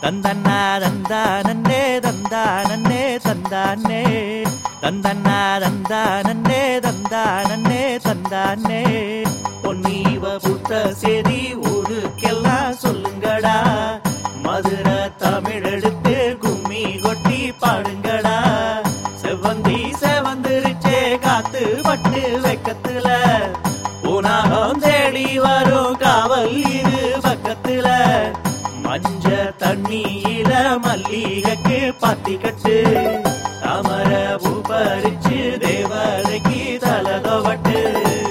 தந்தன்னா தந்தானே தந்தானே தந்தானே தந்தன்னா தந்தானே தந்தானே தந்தானே பொன்னீவ புத்த செய்தி ஊருக்கெல்லாம் சொல்லுங்கடா மதுரை தமிழ் எடுத்து கும்மி கொட்டி பாடுங்கடா செவ்வந்தி செவந்திருச்சே காத்து பட்டு வெக்கத்துல உனகம் தேடி வரும் காவல் இது பக்கத்துல மஞ்ச தண்ணியில மல்லிகைக்கு பாத்தி கட்டு அமர பூபரிச்சு தேவதைக்கு தலதவட்டு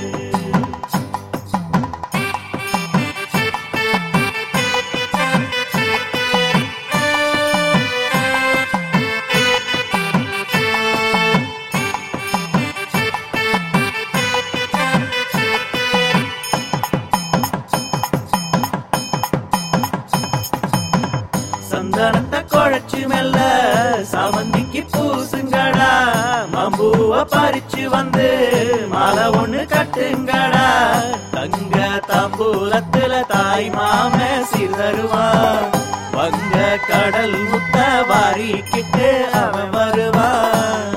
சந்தனத்தை குழைச்சு மெல்ல சாமந்திக்கு பூசுங்கடா மம்பூவ பறிச்சு வந்து மாலை ஒண்ணு கட்டுங்கடா தங்க தாம்பூலத்துல தாய் மாம சிதறுவான் வங்க கடல் முத்த வாரிக்கிட்டு அவன் வருவான்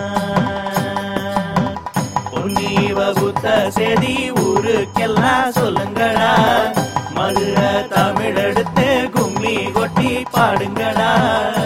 பொன்னீவ புத்த செடி ஊருக்கெல்லாம் சொல்லுங்கடா மதுரை தமிழ் எடுத்து கும்மி கொட்டி பாடுங்கடா